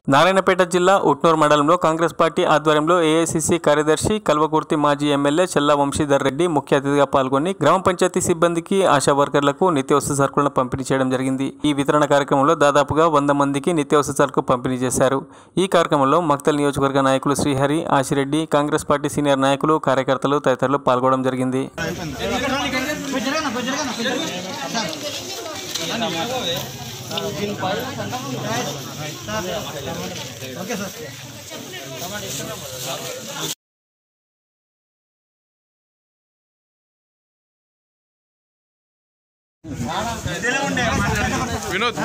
నారాయణపేట జిల్లా ఉట్నూరు మండలంలో కాంగ్రెస్ పార్టీ ఆధ్వర్యంలో ఏఐసిసి కార్యదర్శి కల్వకుర్తి మాజీ ఎమ్మెల్యే చెల్లా వంశీధర్ రెడ్డి ముఖ్య అతిథిగా పాల్గొని గ్రామ పంచాయతీ సిబ్బందికి ఆశా వర్కర్లకు నిత్యావసర సరుకులను పంపిణీ చేయడం జరిగింది ఈ వితరణ కార్యక్రమంలో దాదాపుగా వంద మందికి నిత్యావసర సరుకు పంపిణీ చేశారు ఈ కార్యక్రమంలో మక్తల్ నియోజకవర్గ నాయకులు శ్రీహరి ఆశిరెడ్డి కాంగ్రెస్ పార్టీ సీనియర్ నాయకులు కార్యకర్తలు తదితరులు పాల్గొనడం జరిగింది వినోద్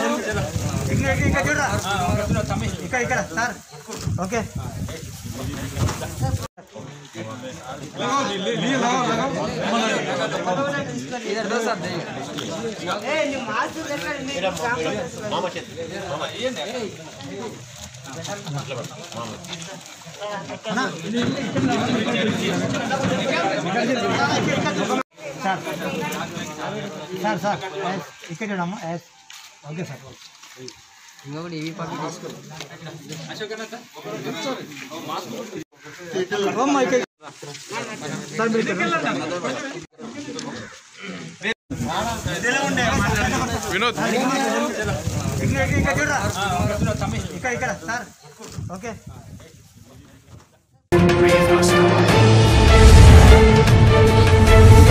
ఇక్కడ ఇక్కడ sir okay sir sir sir yes ఇక్కడ చూడమ్మా ఎస్ ఓకే సార్ అమ్మా ఇక్కడ సార్ మీరు ఇక్కడ వినోద్ ఇక్కడ ఇక్కడ చూడరా ఇక్కడ ఇక్కడ సార్ ఓకే Breathe us